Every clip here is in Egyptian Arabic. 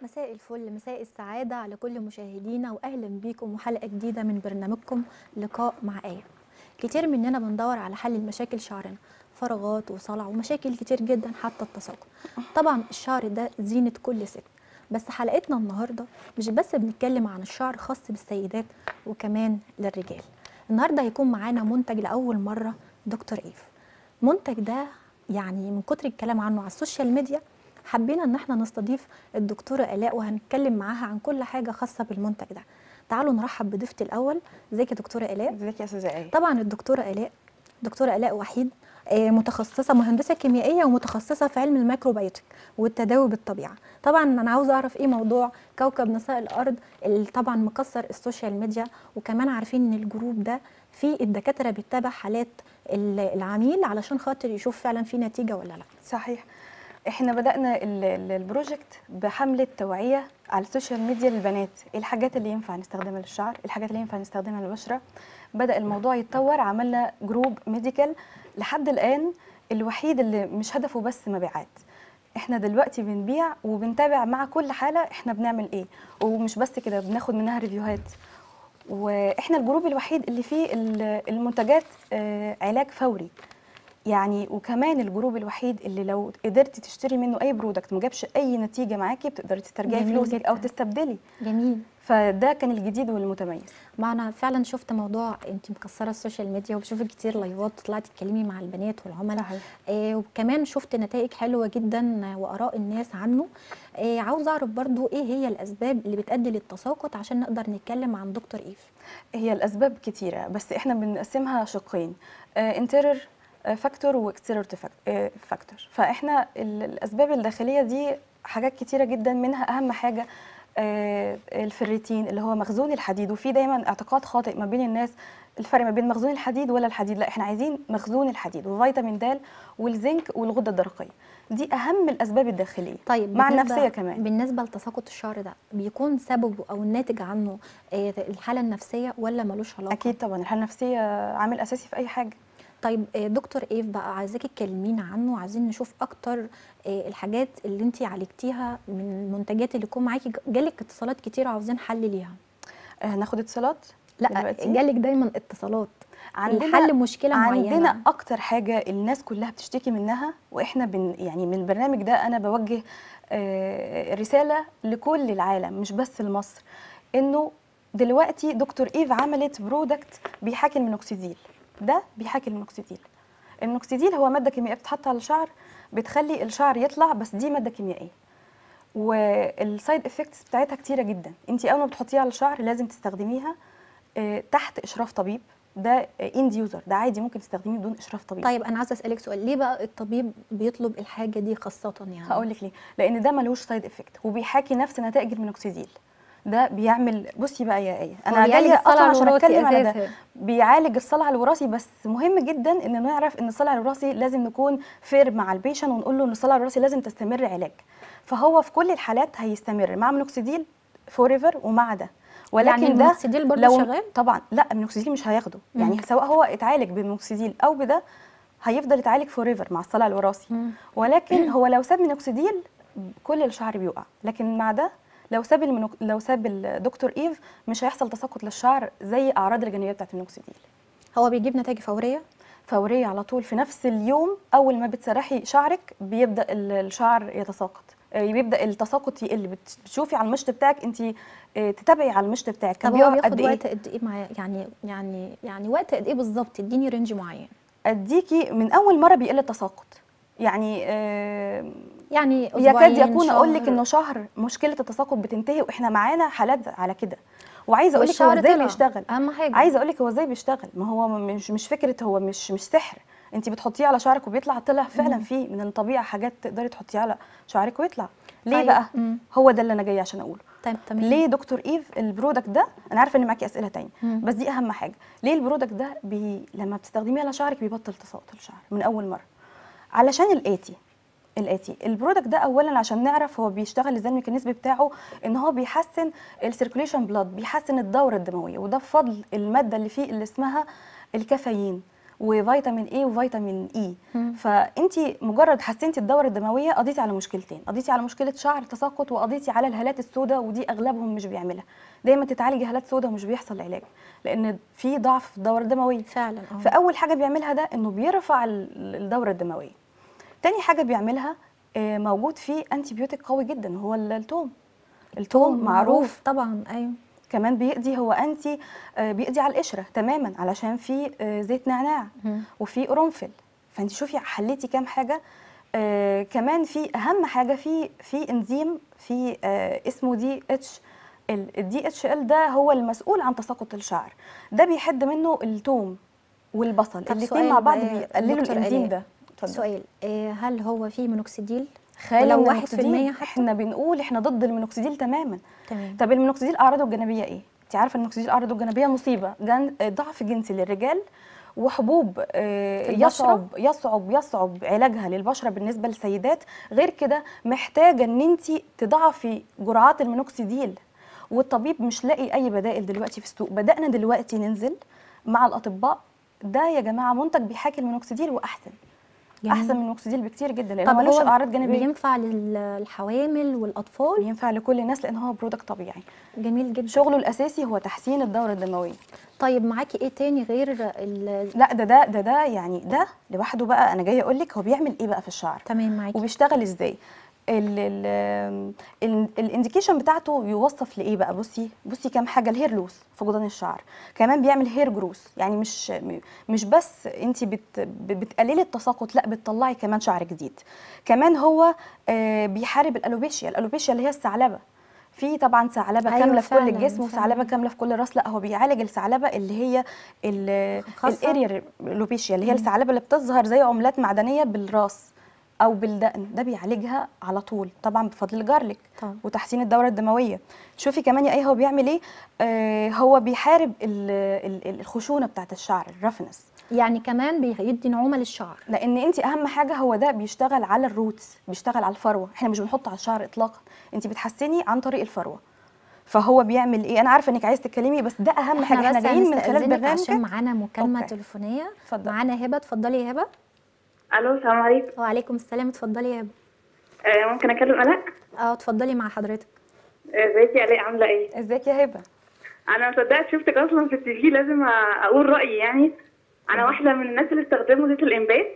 مساء الفل مساء السعادة على كل مشاهدينا وأهلا بيكم وحلقة جديدة من برنامجكم لقاء مع آية كتير مننا بندور على حل المشاكل شعرنا فراغات وصلع ومشاكل كتير جدا حتى التساقط طبعا الشعر ده زينة كل ست بس حلقتنا النهاردة مش بس بنتكلم عن الشعر خاص بالسيدات وكمان للرجال النهاردة هيكون معانا منتج لأول مرة دكتور إيف المنتج ده يعني من كتر الكلام عنه على السوشيال ميديا حبينا ان احنا نستضيف الدكتوره الاء وهنتكلم معاها عن كل حاجه خاصه بالمنتج ده تعالوا نرحب بضيفتي الاول ازيك يا دكتوره الاء ازيك يا استاذه ايه طبعا الدكتوره الاء دكتوره الاء وحيد آه، متخصصه مهندسه كيميائيه ومتخصصه في علم الميكروبيوتيك والتداوي بالطبيعه طبعا انا عاوزه اعرف ايه موضوع كوكب نساء الارض اللي طبعا مكسر السوشيال ميديا وكمان عارفين ان الجروب ده فيه الدكاتره بيتابع حالات ال- العميل علشان خاطر يشوف فعلا في نتيجه ولا لا صحيح احنا بدانا ال- ال- البروجكت بحمله توعيه على السوشيال ميديا للبنات ايه الحاجات اللي ينفع نستخدمها للشعر إيه الحاجات اللي ينفع نستخدمها للبشره بدا الموضوع يتطور عملنا جروب ميديكال لحد الان الوحيد اللي مش هدفه بس مبيعات احنا دلوقتي بنبيع وبنتابع مع كل حاله احنا بنعمل ايه ومش بس كده بناخد منها ريفيوهات واحنا الجروب الوحيد اللي فيه ال- المنتجات آه، علاج فوري يعني وكمان الجروب الوحيد اللي لو قدرتي تشتري منه اي برودكت ما جابش اي نتيجه معاكي بتقدري تسترجعي جميل فلوسك او جداً. تستبدلي جميل فده كان الجديد والمتميز ما انا فعلا شفت موضوع انت مكسره السوشيال ميديا وبشوفك كتير لايفات طلعتي تتكلمي مع البنات والعملاء صحيح. آه وكمان شفت نتائج حلوه جدا آه، واراء الناس عنه آه عاوزه اعرف برضو ايه هي الاسباب اللي بتؤدي للتساقط عشان نقدر نتكلم عن دكتور ايف هي الاسباب كتيره بس احنا بنقسمها شقين انترر فاكتور واكسترر فاكتور فاحنا ال- الاسباب الداخليه دي حاجات كتيره جدا منها اهم حاجه آه، الفريتين اللي هو مخزون الحديد وفي دايما اعتقاد خاطئ ما بين الناس الفرق ما بين مخزون الحديد ولا الحديد لا احنا عايزين مخزون الحديد وفيتامين د والزنك والغده الدرقيه دي اهم الاسباب الداخليه طيب مع بالنسبة- النفسيه كمان بالنسبه لتساقط الشعر ده بيكون سببه او الناتج عنه آه الحاله النفسيه ولا ملوش علاقه اكيد طبعا الحاله النفسيه عامل اساسي في اي حاجه طيب آه، دكتور ايف بقى عايزاكي تكلمينا عنه عايزين نشوف اكتر آه، الحاجات اللي انت عالجتيها من المنتجات اللي يكون معاكي جالك اتصالات كتير عاوزين حل ليها آه، ناخد اتصالات لا دلوقتي؟ جالك دايما اتصالات عندنا لحل مشكله معينه عندنا اكتر حاجه الناس كلها بتشتكي منها واحنا بن يعني من البرنامج ده انا بوجه آه، رساله لكل العالم مش بس لمصر انه دلوقتي دكتور ايف عملت برودكت بيحاكي المينوكسيديل ده بيحاكي المينوكسيديل المينوكسيديل هو ماده كيميائيه بتتحط على الشعر بتخلي الشعر يطلع بس دي ماده كيميائيه والسايد افكتس بتاعتها كتيره جدا انت اول ما بتحطيها على الشعر لازم تستخدميها آه، تحت اشراف طبيب ده اند يوزر ده عادي ممكن تستخدميه بدون اشراف طبيب طيب انا عايزه اسالك سؤال ليه بقى الطبيب بيطلب الحاجه دي خاصه يعني هقول لك ليه لان ده ملوش سايد افكت وبيحاكي نفس نتائج المينوكسيديل ده بيعمل بصي بقى يا ايه انا هو بيعالج جايه الصلع اصلا عشان الوراثي اتكلم على ده أساساً. بيعالج الصلع الوراثي بس مهم جدا ان نعرف ان الصلع الوراثي لازم نكون فير مع البيشن ونقول له ان الصلع الوراثي لازم تستمر علاج فهو في كل الحالات هيستمر مع مينوكسيديل فور ايفر ومع ده ولكن يعني ده المينوكسيديل برضه لو شغال؟ طبعا لا المينوكسيديل مش هياخده مم. يعني سواء هو اتعالج بالمينوكسيديل او بده هيفضل يتعالج فور ايفر مع الصلع الوراثي مم. ولكن هو لو ساب مينوكسيديل كل الشعر بيقع لكن مع ده لو ساب المنوك... لو ساب الدكتور ايف مش هيحصل تساقط للشعر زي اعراض الجانبيه بتاعت المينوكسيديل هو بيجيب نتائج فوريه فوريه على طول في نفس اليوم اول ما بتسرحي شعرك بيبدا ال- الشعر يتساقط آه، بيبدا التساقط يقل بت- بتشوفي على المشط بتاعك انت آه، تتابعي على المشط بتاعك كان طب هو بيقع بياخد قد ايه وقت قد ايه مع يعني يعني يعني وقت قد ايه بالظبط اديني رينج معين اديكي من اول مره بيقل التساقط يعني آه، يعني يكاد أسبوعين، يكون اقول لك شهر؟ انه شهر مشكله التساقط بتنتهي واحنا معانا حالات على كده وعايزه اقول لك هو والشعر ازاي طلع. بيشتغل اهم حاجه عايزه اقول لك هو ازاي بيشتغل ما هو مش مش فكره هو مش مش سحر انت بتحطيه على شعرك وبيطلع طلع فعلا فيه من الطبيعه حاجات تقدري تحطيها على شعرك ويطلع ليه طيب، بقى مم. هو ده اللي انا جايه عشان اقوله طيب تمام ليه دكتور ايف البرودكت ده انا عارفه ان معاكي اسئله تانية مم. بس دي اهم حاجه ليه البرودكت ده بي... لما بتستخدميه على شعرك بيبطل تساقط الشعر من اول مره علشان الاتي الاتي البرودكت ده اولا عشان نعرف هو بيشتغل ازاي الميكانيزم بتاعه ان هو بيحسن السيركوليشن بلاد بيحسن الدوره الدمويه وده بفضل الماده اللي فيه اللي اسمها الكافيين وفيتامين اي وفيتامين اي مم. فانت مجرد حسنتي الدوره الدمويه قضيتي على مشكلتين قضيتي على مشكله شعر تساقط وقضيتي على الهالات السوداء ودي اغلبهم مش بيعملها دايما تتعالجي هالات سوداء ومش بيحصل علاج لان في ضعف في الدوره الدمويه فعلا اه فاول حاجه بيعملها ده انه بيرفع ال- الدوره الدمويه تاني حاجه بيعملها آه، موجود فيه انتي بيوتيك قوي جدا هو ال- التوم التوم معروف طبعا ايوه كمان بيقضي هو انتي آه، بيقضي على القشره تماما علشان فيه آه، زيت نعناع مم. وفي قرنفل فانت شوفي حليتي كام حاجه آه كمان في اهم حاجه في في انزيم في آه اسمه دي اتش الدي اتش ال ده هو المسؤول عن تساقط الشعر ده بيحد منه التوم والبصل طب الاثنين سؤال مع بعض بقى بيقللوا دكتور الانزيم آلاء. ده اتفضل. سؤال آه، هل هو فيه مونوكسيديل خالي ولو من واحد في المية المينوكسيديل حتى؟ احنا بنقول احنا ضد المينوكسيديل تماما تمام طب المينوكسيديل اعراضه الجانبيه ايه انت عارفه المينوكسيديل اعراضه الجانبيه مصيبه جن... آه، ضعف جنسي للرجال وحبوب آه، في البشرة؟ يصعب يصعب يصعب علاجها للبشره بالنسبه للسيدات غير كده محتاجه ان انت تضاعفي جرعات المينوكسيديل والطبيب مش لاقي اي بدائل دلوقتي في السوق بدانا دلوقتي ننزل مع الاطباء ده يا جماعه منتج بيحاكي المينوكسيديل واحسن جميل. احسن من المينوكسيديل بكتير جدا لانه طب ملوش هو اعراض جانبيه بينفع للحوامل والاطفال بينفع لكل الناس لان هو برودكت طبيعي جميل جدا شغله الاساسي هو تحسين الدوره الدمويه طيب معاكي ايه تاني غير ال- لا ده ده ده ده يعني ده لوحده بقى انا جايه اقول لك هو بيعمل ايه بقى في الشعر تمام معاكي وبيشتغل ازاي ال ال ال الانديكيشن بتاعته يوصف لايه بقى بصي بصي كام حاجه الهير لوس فقدان الشعر كمان بيعمل هير جروس يعني مش م- مش بس انت بت بتقللي التساقط لا بتطلعي كمان شعر جديد كمان هو آه، بيحارب الالوبيشيا الالوبيشيا اللي هي الثعلبه في طبعا ثعلبه أيوة كامله في كل فعلاً، الجسم فعلاً. وثعلبه كامله في كل الراس لا هو بيعالج الثعلبه اللي هي خاصة؟ الاريا لوبيشيا اللي هي الثعلبه اللي بتظهر زي عملات معدنيه بالراس او بالدقن ده بيعالجها على طول طبعا بفضل الجارليك طبعا. وتحسين الدوره الدمويه شوفي كمان يا ايه هو بيعمل ايه آه هو بيحارب ال- ال- الخشونه بتاعت الشعر الرفنس يعني كمان بيدي نعومه للشعر لان انت اهم حاجه هو ده بيشتغل على الروتس بيشتغل على الفروه احنا مش بنحط على الشعر اطلاقا انت بتحسني عن طريق الفروه فهو بيعمل ايه انا عارفه انك عايز تتكلمي بس ده اهم حاجه احنا بس جايين من خلال هنستأذنك عشان برنامجك معانا مكالمه أوكي. تليفونيه اتفضل. معانا هبه اتفضلي يا هبه الو السلام عليكم وعليكم السلام اتفضلي يا هبه آه ممكن اكلم الاء اه اتفضلي مع حضرتك آه، ازيك يا الاء عامله ايه ازيك يا هبه انا ما صدقت شفتك اصلا في التي في لازم أ- اقول رايي يعني انا واحده من الناس اللي استخدموا زيت الانبات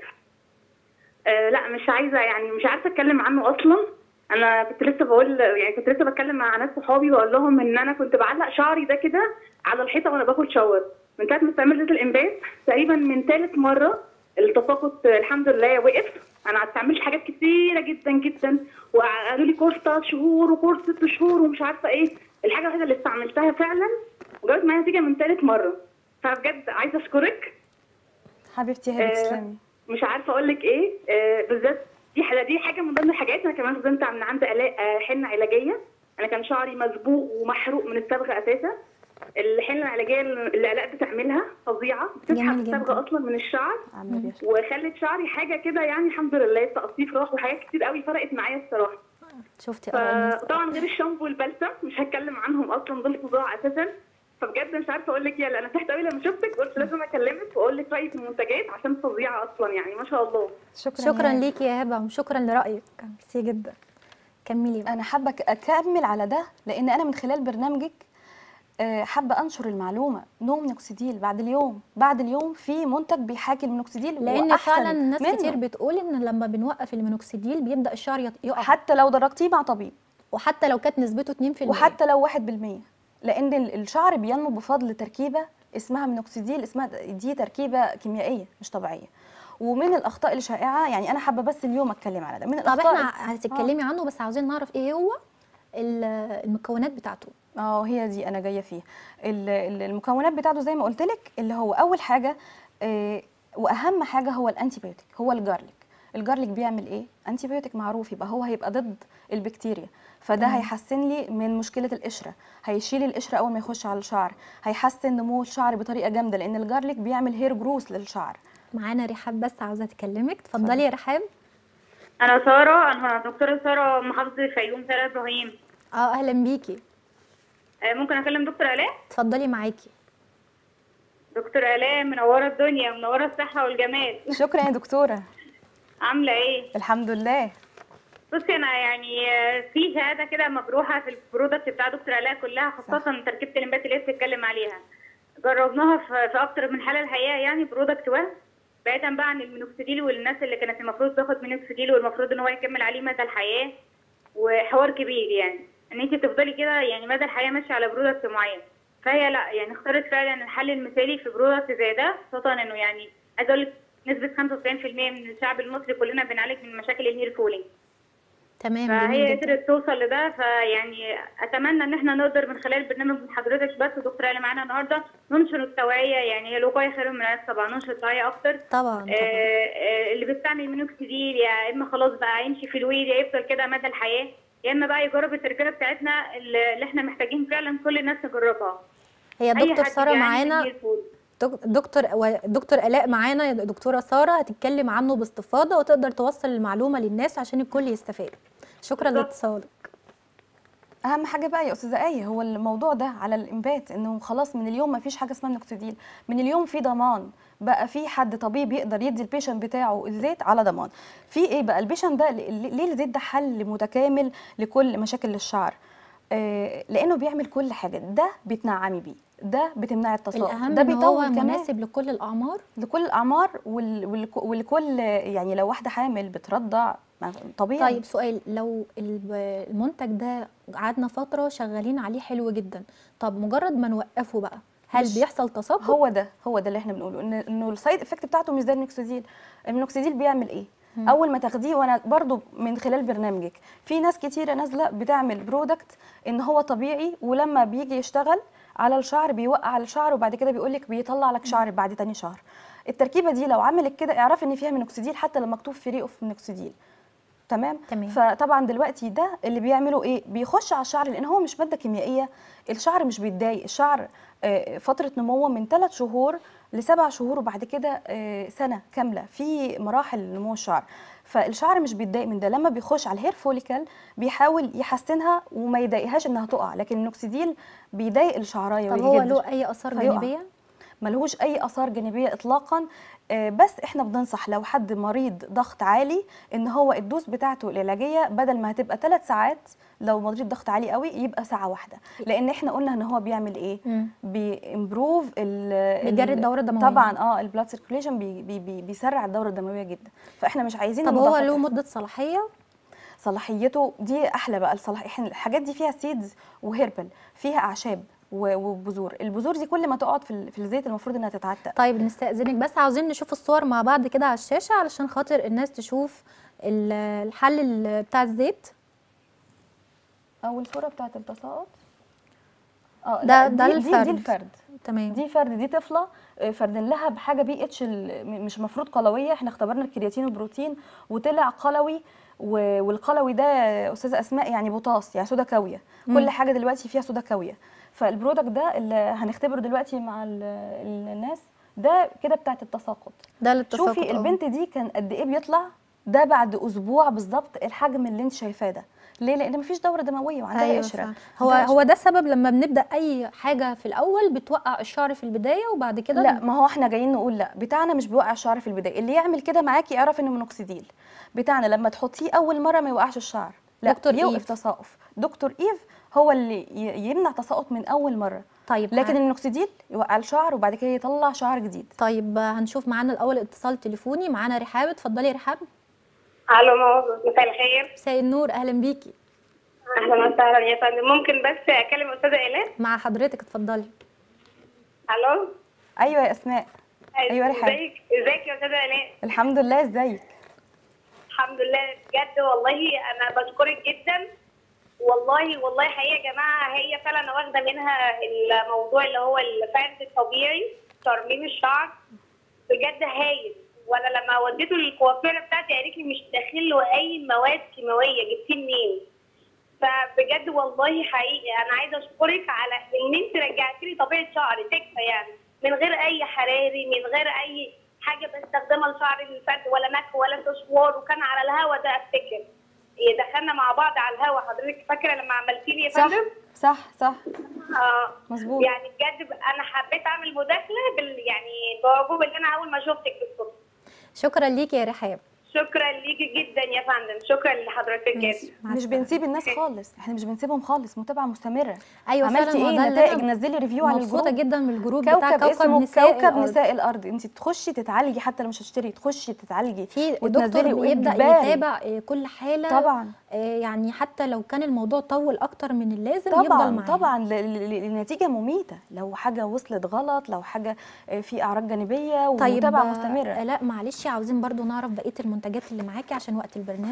آه لا مش عايزه يعني مش عارفه اتكلم عنه اصلا انا كنت لسه بقول يعني كنت لسه بتكلم مع ناس صحابي بقول لهم ان انا كنت بعلق شعري ده كده على الحيطه وانا باخد شاور من ساعه ما استعملت زيت الانبات تقريبا من ثالث مره التساقط الحمد لله وقف انا استعملت حاجات كتيره جدا جدا وقالوا لي كورس ثلاث شهور وكورس ست شهور ومش عارفه ايه الحاجه الوحيده اللي استعملتها فعلا وجابت معايا نتيجه من ثالث مره فبجد عايزه اشكرك حبيبتي يا هبه آه، تسلمي مش عارفه اقول لك ايه آه، بالذات دي حاجه دي حاجه من ضمن الحاجات انا كمان فضلت من عند الاء آه، حنه علاجيه انا كان شعري مسبوق ومحروق من الصبغه اساسا الحنه العلاجيه اللي الاء بتعملها فظيعه بتسحب جميل جدا. الصبغه اصلا من الشعر عامله بيها وخلت شعري حاجه كده يعني الحمد لله تقصيف راح وحاجات كتير قوي فرقت معايا الصراحه شفتي اه الناس فطبعا غير الشامبو والبلسم مش هتكلم عنهم اصلا دول فظاع اساسا فبجد مش عارفه اقول لك ايه لا انا فرحت قوي لما شفتك قلت لازم اكلمك واقول لك رايي في المنتجات عشان فظيعه اصلا يعني ما شاء الله شكرا شكرا يا هبة. ليكي يا هبه وشكرا لرايك ميرسي جدا كملي بقى انا حابه أك- اكمل على ده لان انا من خلال برنامجك آه، حابه انشر المعلومه نو مينوكسيديل بعد اليوم بعد اليوم في منتج بيحاكي المينوكسيديل لان وأحسن فعلا ناس منه. كتير بتقول ان لما بنوقف المينوكسيديل بيبدا الشعر يط- يقع حتى لو درجتيه مع طبيب وحتى لو كانت نسبته 2% وحتى لو 1% لان ال- الشعر بينمو بفضل تركيبه اسمها مينوكسيديل اسمها دي تركيبه كيميائيه مش طبيعيه ومن الاخطاء الشائعه يعني انا حابه بس اليوم اتكلم على ده من طب الاخطاء احنا هتتكلمي عنه بس عاوزين نعرف ايه هو ال- المكونات بتاعته اه هي دي انا جايه فيها ال- ال- المكونات بتاعته زي ما قلت لك اللي هو اول حاجه آه، واهم حاجه هو الانتي بيوتيك هو الجارليك الجارليك بيعمل ايه انتي بيوتيك معروف يبقى هو هيبقى ضد البكتيريا فده هيحسن لي من مشكله القشره هيشيل القشره اول ما يخش على الشعر هيحسن نمو الشعر بطريقه جامده لان الجارليك بيعمل هير جروس للشعر معانا رحاب بس عاوزه تكلمك اتفضلي يا رحاب انا ساره انا دكتوره ساره محافظه الفيوم ساره ابراهيم اه اهلا بيكي ممكن اكلم دكتور الاء اتفضلي معاكي دكتور آلاء منورة الدنيا منورة الصحة والجمال شكرا يا دكتوره عاملة ايه؟ الحمد لله بصي انا يعني آه، في شهادة كده مجروحة في البرودكت بتاع دكتور آلاء كلها خاصة تركيبة الانبات اللي هي بتتكلم عليها جربناها في في اكتر من حالة الحقيقة يعني برودكت وهم بعيدا بقى عن المينوكسيديل والناس اللي كانت المفروض تاخد مينوكسيديل والمفروض ان هو يكمل عليه مدى الحياة وحوار كبير يعني ان انت تفضلي كده يعني مدى الحياة ماشية على برودكت معين فهي لا يعني اختارت فعلا الحل المثالي في برودكت زي ده خاصة انه يعني عايزة اقول لك نسبة 95% من الشعب المصري كلنا بنعالج من مشاكل الهير فولينج تمام فهي جميل جدا قدرت توصل لده فيعني اتمنى ان احنا نقدر من خلال برنامج من حضرتك بس ودكتوره اللي معانا النهارده ننشر التوعيه يعني هي الوقايه خير من العلاج طبعا ننشر التوعيه اكتر طبعا آه، طبعا آه، اللي بيستعمل مينوكسيديل يا اما خلاص بقى يمشي في الويل يا يفضل كده مدى الحياه يا اما بقى يجرب التركيبه بتاعتنا اللي اللي احنا محتاجين فعلا كل الناس تجربها هي أي دكتور حد ساره بيعاني من معانا الهير فول. دك- دكتور و- دكتور الاء معانا يا دكتوره ساره هتتكلم عنه باستفاضه وتقدر توصل المعلومه للناس عشان الكل يستفاد شكرا بالظبط. لاتصالك اهم حاجه بقى يا استاذه ايه هو الموضوع ده على الانبات انه خلاص من اليوم ما فيش حاجه اسمها نوكسيديل من اليوم في ضمان بقى في حد طبيب يقدر يدي البيشنت بتاعه الزيت على ضمان في ايه بقى البيشنت ده ل- ليه الزيت ده حل متكامل لكل مشاكل الشعر آه لانه بيعمل كل حاجه ده بتنعمي بيه ده بتمنعي التصاقط الاهم ده ان هو بيطول كمان مناسب لكل الاعمار لكل الاعمار وال- والك- ولكل يعني لو واحده حامل بترضع ما- طبيعي طيب سؤال لو الب- المنتج ده قعدنا فتره شغالين عليه حلو جدا طب مجرد ما نوقفه بقى هل مش- بيحصل تساقط هو ده هو ده اللي احنا بنقوله ان انه السايد افكت بتاعته مش زي المينوكسيديل المينوكسيديل بيعمل ايه اول ما تاخديه وانا برضو من خلال برنامجك في ناس كتيره نازله بتعمل برودكت ان هو طبيعي ولما بيجي يشتغل على الشعر بيوقع على الشعر وبعد كده بيقول لك بيطلع لك شعر بعد تاني شهر التركيبه دي لو عملت كده اعرفي ان فيها مينوكسيديل حتى لو مكتوب فري اوف مينوكسيديل تمام تمام. فطبعا دلوقتي ده اللي بيعملوا ايه بيخش على الشعر لان هو مش ماده كيميائيه الشعر مش بيتضايق الشعر آه، فتره نموه من ثلاث شهور لسبع شهور وبعد كده آه، سنه كامله في مراحل نمو الشعر فالشعر مش بيتضايق من ده لما بيخش على الهير فوليكل بيحاول يحسنها وما يضايقهاش انها تقع لكن النوكسيديل بيضايق الشعرايه طب هو ويجد له اي اثار فيقع. جانبيه ملهوش اي اثار جانبيه اطلاقا آه، بس احنا بننصح لو حد مريض ضغط عالي ان هو الدوز بتاعته العلاجيه بدل ما هتبقى ثلاث ساعات لو مريض ضغط عالي قوي يبقى ساعه واحده لان احنا قلنا ان هو بيعمل ايه مم. بيمبروف ال بيجري ال- الدورة الدموية. طبعا اه البلاد سيركيوليشن بي بي بي بيسرع الدوره الدمويه جدا فاحنا مش عايزين طب هو المضاعفات له تحصل. مده صلاحيه صلاحيته دي احلى بقى الصلاح احنا الحاجات دي فيها سيدز وهيربل فيها اعشاب و- وبذور البذور دي كل ما تقعد في ال- في الزيت المفروض انها تتعتق طيب نستأذنك بس عاوزين نشوف الصور مع بعض كده على الشاشة علشان خاطر الناس تشوف ال- الحل ال- بتاع الزيت اول صوره بتاعت التساقط اه ده- لا، ده دي, دي, الفرد. دي الفرد تمام دي فرد دي طفله آه، فردين لها بحاجه بي اتش ال- م- مش المفروض قلويه احنا اختبرنا الكرياتين والبروتين وطلع قلوي و- والقلوي ده آه، استاذه اسماء يعني بوتاس يعني صودا كاويه كل حاجه دلوقتي فيها صودا كاويه فالبرودكت ده اللي هنختبره دلوقتي مع ال- ال- الناس ده كده بتاعت التساقط ده للتساقط شوفي آه. البنت دي كان قد ايه بيطلع ده بعد اسبوع بالظبط الحجم اللي انت شايفاه ده ليه لان مفيش دوره دمويه وعندها ايوه قشره فعلا. هو عندها هو ده سبب لما بنبدا اي حاجه في الاول بتوقع الشعر في البدايه وبعد كده لا ما هو احنا جايين نقول لا بتاعنا مش بيوقع الشعر في البدايه اللي يعمل كده معاكي يعرف انه مونوكسيديل بتاعنا لما تحطيه اول مره ما يوقعش الشعر لا دكتور يوقف إيف. تساقط دكتور ايف هو اللي ي- يمنع تساقط من اول مره طيب لكن ه- المونوكسيديل يوقع الشعر وبعد كده يطلع شعر جديد طيب هنشوف معانا الاول اتصال تليفوني معانا رحاب اتفضلي يا رحاب الو ماما مساء الخير مساء النور اهلا بيكي اهلا وسهلا يا فندم ممكن بس اكلم استاذه ايلان مع حضرتك اتفضلي الو ايوه يا اسماء أيوة يا رحاب. ازيك ازيك يا استاذه ايلان الحمد لله ازيك الحمد لله بجد والله انا بشكرك جدا والله والله حقيقه يا جماعه هي فعلا واخده منها الموضوع اللي هو الفرد الطبيعي ترميم الشعر بجد هايل وانا لما وديته للكوافيره بتاعتي قالت لي مش داخل له اي مواد كيماويه جبتيه منين فبجد والله حقيقي انا عايزه اشكرك على ان انت رجعتي لي طبيعه شعري تكفى يعني من غير اي حراري من غير اي حاجه بستخدمها لشعر الفرد ولا مكوى ولا سشوار وكان على الهوا ده افتكر إيه دخلنا مع بعض على الهوا حضرتك فاكره لما عملتي لي يا صح فندم صح صح اه مظبوط يعني بجد ب- انا حبيت اعمل مداخله بال يعني بوجوب اللي انا اول ما شفتك بالصدفه شكرا ليكي يا رحاب شكرا ليكي جدا يا فندم شكرا لحضرتك ماشي، جدا مع مش السلامة. بنسيب الناس خالص احنا مش بنسيبهم خالص متابعه مستمره ايوه عملتي فعلا ما ايه ده اللي نتائج أنا نزلي ريفيو على مبسوطه الجروب جدا من الجروب بتاع كوكب, كوكب اسمه نساء كوكب الأرض. نساء الارض انت تخشي تتعالجي حتى لو مش هتشتري تخشي تتعالجي في وتنزلي دكتور بيبدا وإجباري. يتابع آه، كل حاله طبعا آه، يعني حتى لو كان الموضوع طول اكتر من اللازم يفضل طبعا معاه طبعا ل- ل- ل- النتيجه مميته لو حاجه وصلت غلط لو حاجه آه، في اعراض جانبيه طيب ومتابعه آه، مستمره لا معلش عاوزين برضو نعرف بقيه المنتجات اللي معاكي عشان وقت البرنامج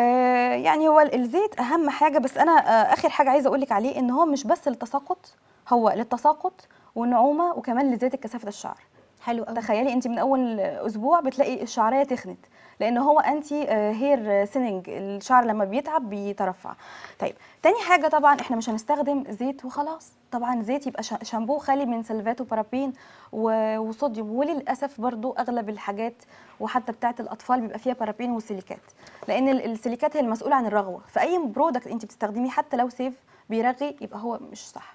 آه يعني هو الزيت اهم حاجه بس انا آه اخر حاجه عايزه اقول لك عليه ان هو مش بس للتساقط هو للتساقط والنعومه وكمان لزياده كثافه الشعر حلو قوي تخيلي انت من اول اسبوع بتلاقي الشعريه تخنت لان هو انتي هير سيننج الشعر لما بيتعب بيترفع طيب تاني حاجه طبعا احنا مش هنستخدم زيت وخلاص طبعا زيت يبقى شا- شامبو خالي من سلفات وبارابين و- وصوديوم وللاسف برضو اغلب الحاجات وحتى بتاعه الاطفال بيبقى فيها بارابين وسيليكات لان ال- السيليكات هي المسؤوله عن الرغوه فاي برودكت انت بتستخدميه حتى لو سيف بيرغي يبقى هو مش صح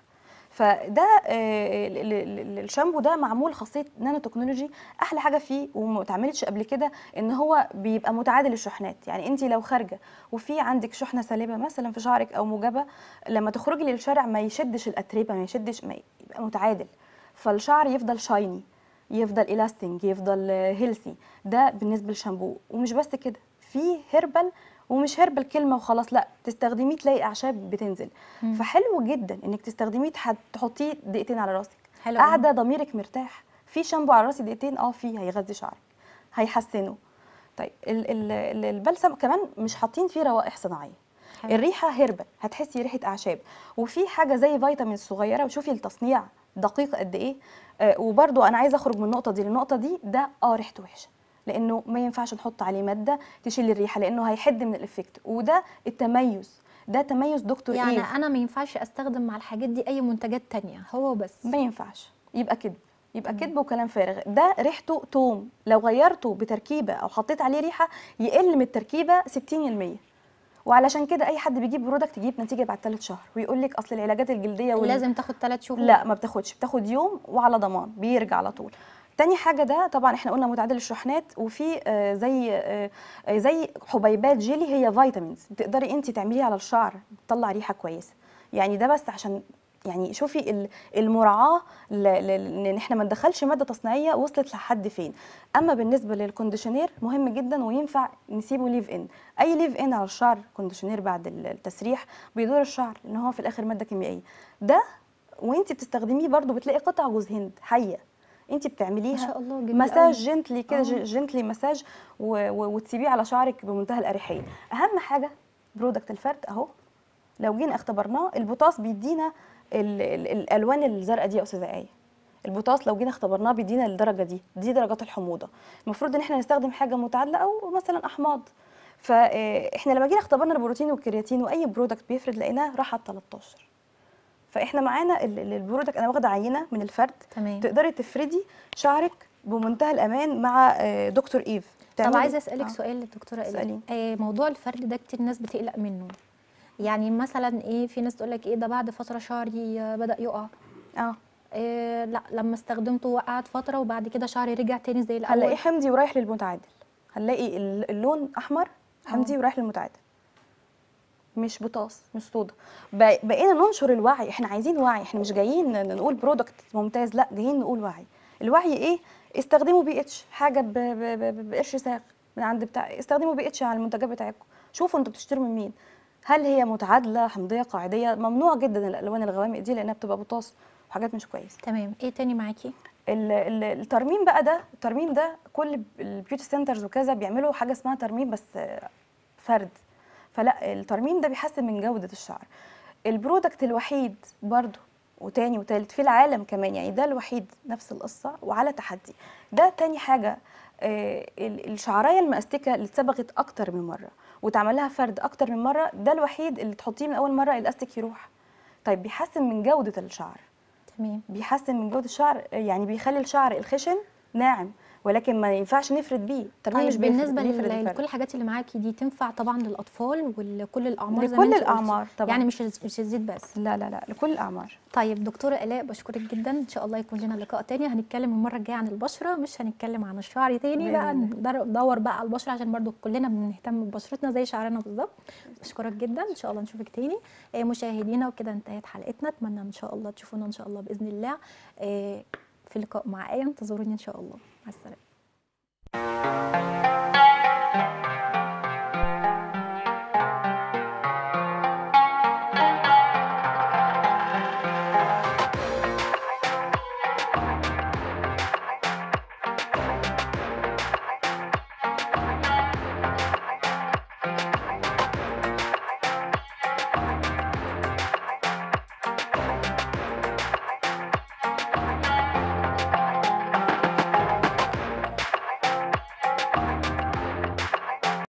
فده آه، ال- ال- ال- الشامبو ده معمول خاصيه نانو تكنولوجي احلى حاجه فيه وما اتعملتش قبل كده ان هو بيبقى متعادل الشحنات يعني انت لو خارجه وفي عندك شحنه سالبه مثلا في شعرك او موجبه لما تخرجي للشارع ما يشدش الاتربه ما يشدش ما يبقى متعادل فالشعر يفضل شايني يفضل الاستنج يفضل هيلثي ده بالنسبه للشامبو ومش بس كده في هيربل ومش هيربل كلمه وخلاص لا تستخدميه تلاقي اعشاب بتنزل مم. فحلو جدا انك تستخدميه تح- تحطيه دقيقتين على راسك حلو قوي. قاعده ضميرك مرتاح في شامبو على راسي دقيقتين اه فيه هيغذي شعرك هيحسنه طيب ال ال ال البلسم كمان مش حاطين فيه روائح صناعيه حلو. الريحه هربل هتحسي ريحه اعشاب وفي حاجه زي فيتامين صغيره وشوفي التصنيع دقيق قد ايه آه وبرده انا عايزه اخرج من النقطه دي للنقطه دي ده اه ريحته وحشه لانه ما ينفعش نحط عليه ماده تشيل الريحه لانه هيحد من الافكت وده التميز ده تميز دكتور يعني إيف. انا ما ينفعش استخدم مع الحاجات دي اي منتجات تانية هو بس ما ينفعش يبقى كذب يبقى كذب وكلام فارغ ده ريحته توم لو غيرته بتركيبه او حطيت عليه ريحه يقل من التركيبه 60% وعلشان كده اي حد بيجيب برودكت يجيب نتيجه بعد ثلاث شهر ويقول لك اصل العلاجات الجلديه وال... لازم تاخد ثلاث شهور لا ما بتاخدش بتاخد يوم وعلى ضمان بيرجع على طول تاني حاجه ده طبعا احنا قلنا متعادل الشحنات وفي آه، زي آه، آه، زي حبيبات جيلي هي فيتامينز بتقدري انت تعمليه على الشعر بتطلع ريحه كويسه يعني ده بس عشان يعني شوفي ال- المراعاه ل- ل- ان احنا ما ندخلش ماده تصنيعيه وصلت لحد فين اما بالنسبه للكونديشنير مهم جدا وينفع نسيبه ليف ان اي ليف ان على الشعر كونديشنير بعد التسريح بيضر الشعر لان هو في الاخر ماده كيميائيه ده وانت بتستخدميه برضو بتلاقي قطع جوز هند حيه انت بتعمليها ما شاء الله جميل مساج قوي. جنتلي كده آه. ج- جنتلي مساج و- و- وتسيبيه على شعرك بمنتهى الاريحيه اهم حاجه برودكت الفرد اهو لو جينا اختبرناه البوتاس بيدينا ال ال الالوان الزرقاء دي يا استاذه ايه البوتاس لو جينا اختبرناه بيدينا الدرجه دي دي درجات الحموضه المفروض ان احنا نستخدم حاجه متعادله او مثلا احماض فاحنا لما جينا اختبرنا البروتين والكرياتين واي برودكت بيفرد لقيناه راح على 13 فاحنا معانا ال- ال- البرودكت انا واخده عينه من الفرد تمام تقدري تفردي شعرك بمنتهى الامان مع آه، دكتور ايف طب تعملي- عايزه اسالك آه. سؤال للدكتوره اسأليني. ايه آه موضوع الفرد ده كتير ناس بتقلق منه يعني مثلا ايه في ناس تقول لك ايه ده بعد فتره شعري آه، بدا يقع اه إيه لا لما استخدمته وقعت فتره وبعد كده شعري رجع تاني زي الاول هنلاقيه حمضي ورايح للمتعادل هنلاقي ال- اللون احمر حمضي ورايح للمتعادل مش بطاس مش صودا ب- بقينا ننشر الوعي احنا عايزين وعي احنا مش جايين ن- نقول برودكت ممتاز لا جايين نقول وعي الوعي ايه استخدموا بي اتش حاجه ب- ب- ب- بقرش ساغ من عند بتاع استخدموا بي اتش على المنتجات بتاعتكم شوفوا انتوا بتشتروا من مين هل هي متعادله حمضيه قاعديه ممنوع جدا الالوان الغوامق دي لانها بتبقى بطاس وحاجات مش كويسه تمام ايه تاني معاكي ال- ال- الترميم بقى ده الترميم ده كل البيوتي سنترز وكذا بيعملوا حاجه اسمها ترميم بس آه، فرد فلا الترميم ده بيحسن من جوده الشعر البرودكت الوحيد برضو وتاني وتالت في العالم كمان يعني ده الوحيد نفس القصه وعلى تحدي ده تاني حاجه آه، ال- الشعرايه المأستكه اللي اتسبغت اكتر من مره واتعمل لها فرد اكتر من مره ده الوحيد اللي تحطيه من اول مره الاستيك يروح طيب بيحسن من جوده الشعر تمام بيحسن من جوده الشعر يعني بيخلي الشعر الخشن ناعم ولكن ما ينفعش نفرد بيه التلوين طيب مش بيفرد- بالنسبه بيفرد لل- الفرد. لكل الحاجات اللي معاكي دي تنفع طبعا للاطفال ولكل الاعمار زي ما لكل انت قلتي. الأعمار طبعاً. يعني مش مش الزيت بس لا لا لا لكل الاعمار طيب دكتوره الاء بشكرك جدا ان شاء الله يكون لنا لقاء تاني هنتكلم المره الجايه عن البشره مش هنتكلم عن الشعر تاني بقى بإذن ندر- ندور بقى على البشره عشان برضو كلنا بنهتم ببشرتنا زي شعرنا بالظبط بشكرك جدا ان شاء الله نشوفك تاني آه، مشاهدينا وكده انتهت حلقتنا اتمنى ان شاء الله تشوفونا ان شاء الله باذن الله آه، في لقاء مع ايه انتظروني ان شاء الله مع السلامه